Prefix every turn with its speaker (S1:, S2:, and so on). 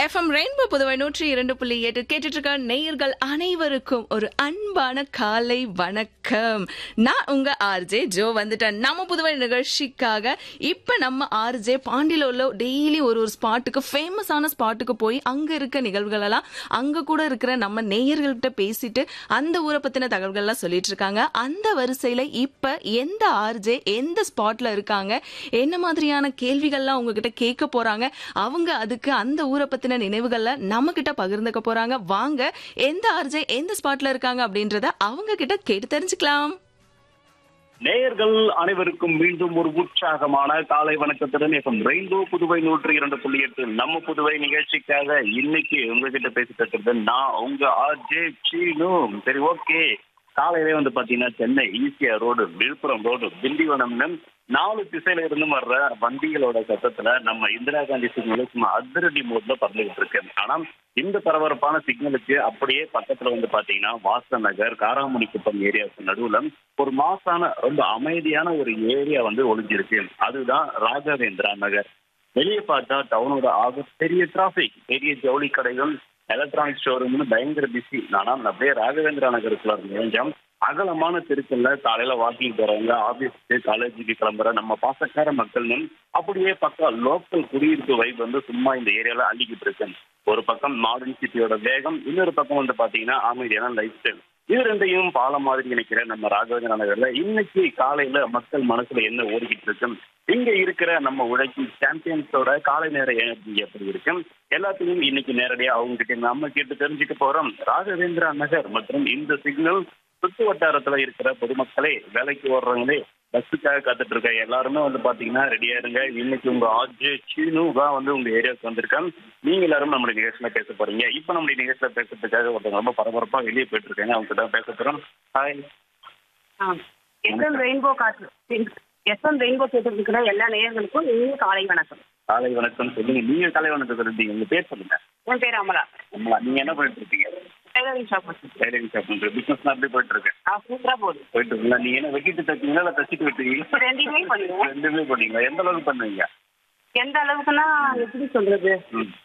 S1: FM rainbow Puduvai நூற்றி இரண்டு புள்ளி எட்டு கேட்டுட்டு இருக்க நேயர்கள் அனைவருக்கும் ஒரு அன்பான காலை வணக்கம் நான் உங்க ஆர்ஜே ஜோ வந்துட்டேன் நம்ம புதுவை நிகழ்ச்சிக்காக இப்ப நம்ம ஆர்ஜே பாண்டியில உள்ள டெய்லி ஒரு ஒரு ஸ்பாட்டுக்கு ஃபேமஸான ஸ்பாட்டுக்கு போய் அங்க இருக்க நிகழ்வுகள் எல்லாம் அங்க கூட இருக்கிற நம்ம நேயர்கள்கிட்ட பேசிட்டு அந்த ஊரை பத்தின தகவல்கள்லாம் சொல்லிட்டு இருக்காங்க அந்த வரிசையில இப்ப எந்த ஆர்ஜே எந்த ஸ்பாட்ல இருக்காங்க என்ன மாதிரியான கேள்விகள்லாம் உங்ககிட்ட கேட்க போறாங்க அவங்க அதுக்கு அந்த ஊரை பத்தின நினைவுகள்ல நம்ம கிட்ட பகிர்ந்துக்க போறாங்க வாங்க எந்த ஆர்ஜே எந்த ஸ்பாட்ல இருக்காங்க அப்படின்றத அவங்க கிட்ட கேட்டு தெரிஞ்சுக்கலாம்
S2: நேயர்கள் அனைவருக்கும் மீண்டும் ஒரு உற்சாகமான காலை வணக்கத்துடன் எஃப்எம் ரெயின்போ புதுவை நூற்றி இரண்டு புள்ளி எட்டு நம்ம புதுவை நிகழ்ச்சிக்காக இன்னைக்கு உங்ககிட்ட பேசிட்டு இருக்கிறது நான் உங்க ஆர்ஜே சீனு சரி ஓகே காலையிலே வந்து பாத்தீங்கன்னா சென்னை ஈசியா ரோடு விழுப்புரம் ரோடு திண்டிவனம்னு நாலு திசையில இருந்து வர்ற வண்டிகளோட சத்தத்துல நம்ம இந்திரா காந்தி சிக்னல் சும்மா அதிரடி மோட்ல பறந்துகிட்டு இருக்கு ஆனா இந்த பரபரப்பான சிக்னலுக்கு அப்படியே பக்கத்துல வந்து பாத்தீங்கன்னா வாசன் நகர் காராமணி குப்பம் ஏரியாவுக்கு நடுவுல ஒரு மாசான ரொம்ப அமைதியான ஒரு ஏரியா வந்து ஒளிஞ்சிருக்கு அதுதான் ராகவேந்திரா நகர் வெளியே பார்த்தா டவுனோட ஆக பெரிய டிராபிக் பெரிய ஜவுளி கடைகள் எலக்ட்ரானிக் ஷோரூம்னு பயங்கர பிஸி ஆனா அப்படியே ராகவேந்திரா நகருக்குள்ள நுழைஞ்சோம் அகலமான தெருக்கள்ல காலையில வாக்கிங் போறவங்க ஆபீஸ்க்கு காலேஜுக்கு கிளம்புற நம்ம பாசக்கார மக்கள்னு அப்படியே பக்கம் லோக்கல் குடியிருப்பு வைப் வந்து சும்மா இந்த ஏரியால அள்ளிக்கிட்டு இருக்கு ஒரு பக்கம் மாடர்ன் சிட்டியோட வேகம் இன்னொரு பக்கம் வந்து பாத்தீங்கன்னா அமைதியான லைஃப் ஸ்டைல் இது ரெண்டையும் பாலம் மாதிரி நினைக்கிற நம்ம ராகவேந்திர நகர்ல இன்னைக்கு காலையில மக்கள் மனசுல என்ன ஓடிக்கிட்டு இருக்கு இங்க இருக்கிற நம்ம உழைக்கும் சாம்பியன்ஸோட காலை நேர எனர்ஜி எப்படி இருக்கு எல்லாத்தையும் இன்னைக்கு நேரடியா அவங்க கிட்ட நம்ம கேட்டு தெரிஞ்சுக்க போறோம் ராகவேந்திரா நகர் மற்றும் இந்த சிக்னல் சுற்று வட்டாரத்துல இருக்கிற பொதுமக்களே வேலைக்கு ஓடுறவங்களே பஸ்ஸுக்காக காத்துட்டு இருக்க எல்லாருமே வந்து பாத்தீங்கன்னா ரெடியா இருங்க இன்னைக்கு உங்க ஆஜே சீனு தான் வந்து உங்க ஏரியாவுக்கு வந்திருக்கேன் நீங்க எல்லாரும் நம்மளுடைய நிகழ்ச்சியில பேச போறீங்க இப்ப நம்மளுடைய நிகழ்ச்சியில பேசுறதுக்காக ஒருத்தவங்க ரொம்ப பரபரப்பா வெளியே போயிட்டு இருக்காங்க அவங்க கிட்ட பேச போறோம் ஹாய்
S3: எஸ்எம் ரெயின்போ காற்று எஸ்எம் ரெயின்போ கேட்டிருக்கிற எல்லா நேயர்களுக்கும் இனிய காலை வணக்கம்
S2: காலை வணக்கம் சொல்லுங்க நீங்க காலை வணக்கம் இருந்தீங்க உங்க பேர் சொல்லுங்க
S3: என் பேர் அமலா
S2: ஆமா நீங்க என்ன பண்ணிட்டு இருக்கீங்க
S3: டெய்லரிங் ஷாப் வச்சிருக்கேன்.
S2: டைலரிங் ஷாப் பண்ற பிசினஸ் எப்படி போயிட்டு இருக்கு
S3: ஆ சூப்பரா போகுது
S2: போயிட்டு இருக்குங்களா நீங்க என்ன வெட்டிட்டு தைச்சீங்களா இல்ல தச்சிட்டு விட்டுறீங்களா
S3: ரெண்டுமே பண்ணுவோம்
S2: ரெண்டுமே பண்ணீங்களா எந்த அளவுக்கு பண்ணுவீங்க
S3: எந்த அளவுக்குன்னா எப்படி சொல்றது
S2: ம்